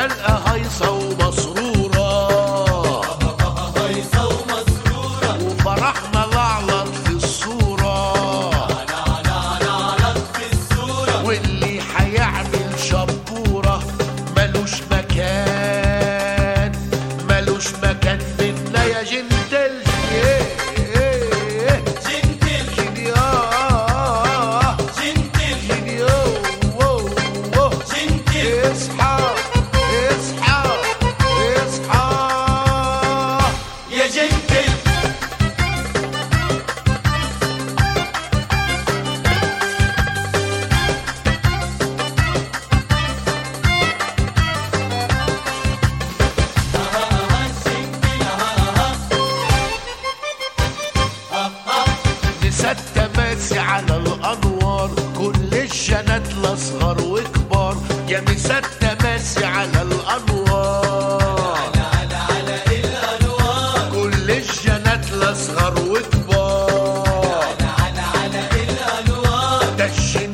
شلقة هيصة ومسرورة هيصة ومسرورة وفرحنا لعلط في الصورة نعلق في الصورة واللي هيعمل شبورة ملوش مكان ملوش مكان منا يا جنتل إيه إيه جنتل جيني آه جنتل جيني أوه أوه أوه جنتل اصحى اصحى اصحى يا جنتل نسات ماسي على الانوار كل الجنات الاصغر وكبار يا مسات ماسي على الانوار على على الأنوار كل الجنات الاصغر وكبار على على الأنوار ده الجن